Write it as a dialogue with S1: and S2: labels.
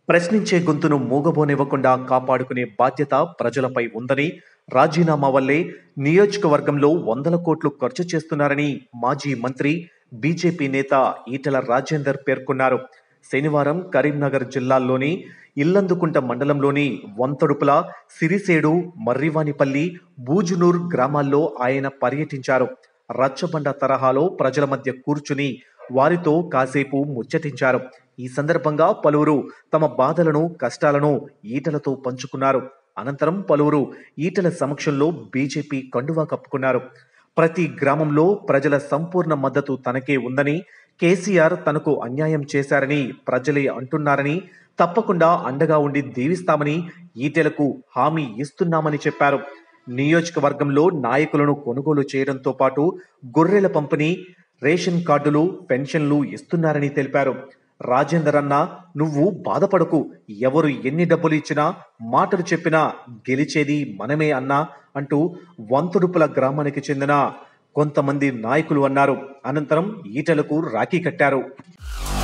S1: ప్రశ్నించే గొంతును మూగబోనివ్వకుండా కాపాడుకునే బాధ్యత ప్రజలపై ఉందని రాజీనామా వల్లే నియోజకవర్గంలో వందల కోట్లు ఖర్చు చేస్తున్నారని మాజీ మంత్రి బీజేపీ నేత ఈటెల రాజేందర్ పేర్కొన్నారు శనివారం కరీంనగర్ జిల్లాల్లోని ఇల్లందుకుంట మండలంలోని వంతడుపుల సిరిసేడు మర్రివానిపల్లి బూజునూర్ గ్రామాల్లో ఆయన పర్యటించారు రచ్చబండ తరహాలో ప్రజల మధ్య కూర్చుని వారితో కాసేపు ముచ్చటించారు ఈ సందర్భంగా పలువురు తమ బాధలను కష్టాలను ఈటలతో పంచుకున్నారు అనంతరం పలువురు ఈటల సమక్షంలో బీజేపీ కండువా కప్పుకున్నారు ప్రతి గ్రామంలో ప్రజల సంపూర్ణ మద్దతు తనకే ఉందని కేసీఆర్ తనకు అన్యాయం చేశారని ప్రజలే అంటున్నారని తప్పకుండా అండగా ఉండి దీవిస్తామని ఈటెలకు హామీ ఇస్తున్నామని చెప్పారు నియోజకవర్గంలో నాయకులను కొనుగోలు చేయడంతో పాటు గొర్రెల పంపిణీ రేషన్ కార్డులు పెన్షన్లు ఇస్తున్నారని తెలిపారు రాజేందర్ అన్న నువ్వు బాధపడకు ఎవరు ఎన్ని డబ్బులు ఇచ్చినా మాటలు చెప్పినా గెలిచేది మనమే అన్నా అంటూ వంతుడుపుల గ్రామానికి చెందిన కొంతమంది నాయకులు అన్నారు అనంతరం ఈటలకు రాఖీ కట్టారు